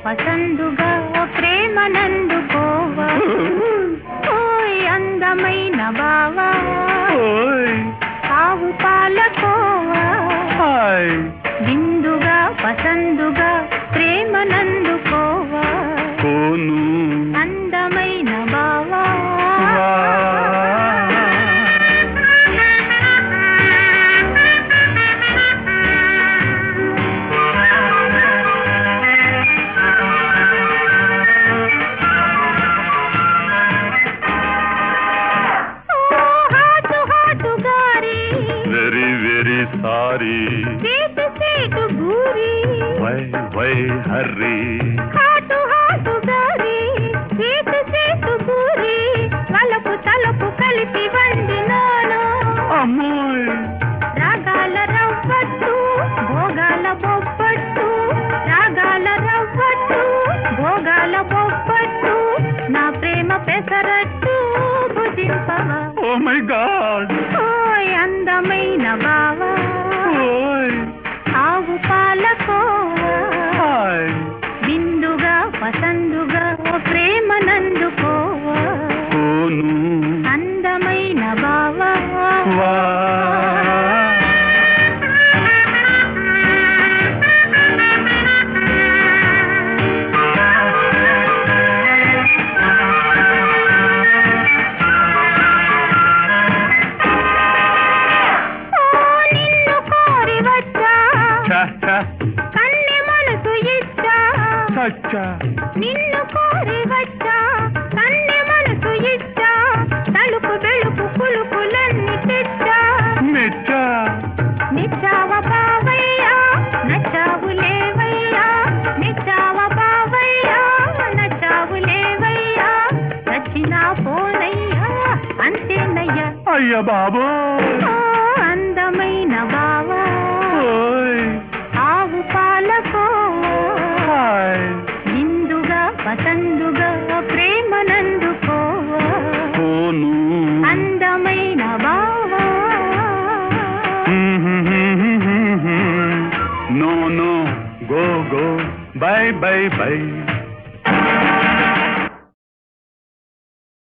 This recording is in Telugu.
పసందుగా ప్రేమ నందుకోవా ఓయ్ అందమైన బావా ఓయ్ ఆవు పాలకోవా హాయ్ విందుగా పసందుగా ప్రేమ నందుకోవా కోను అందమైన బావా వా. ఓ హాటు హాటు గారి వెరీ వెరీ సారీ సేటు సేటు గూరి why why hurry hot hot గారి సేటు సేటు గూరి వలపు తలపు కలిపి వండినాను అమ్మాయ్ రాగాల రవ్వట్టు భోగాల బొబ్బట్టు రాగాల రవ్వట్టు భోగాల బొబ్బట్టు నా ప్రేమ పెసరట్టు భుజింపవా ఓ మై గాడ్ ఓయ్ అందమైన బావా ఓయ్ ఆవు పాలకోవా హాయ్ విందుగా పసందుగా ప్రేమ నందుకోవా కోను అందమైన బావా వా ఓ నిన్ను కోరి వచ్చా చ చ కన్నె మనసు ఇచ్చా చచ్చ నిన్ను కోరి వచ్చా కన్నె మనసు ఇచ్చా తలుపు వెలుపు కులుకులన్నీ తెచ్చా మెచ్చ నిచ్చావ బావయ్యా నచ్చావు లేవయ్యా నిచ్చావ బావయ్యా నచ్చావు లేవయ్యా నచ్చినా పోనయ్యా అంతేనయ్యా అయ్య బాబోయ్ ఓ అందమైన బావా ఓయ్ ఆవు పాలకో హాయ్ నిందుగా పసందుగా ప్రేమ నందుకోవా కోను అందమైన బావా no no go go bye bye by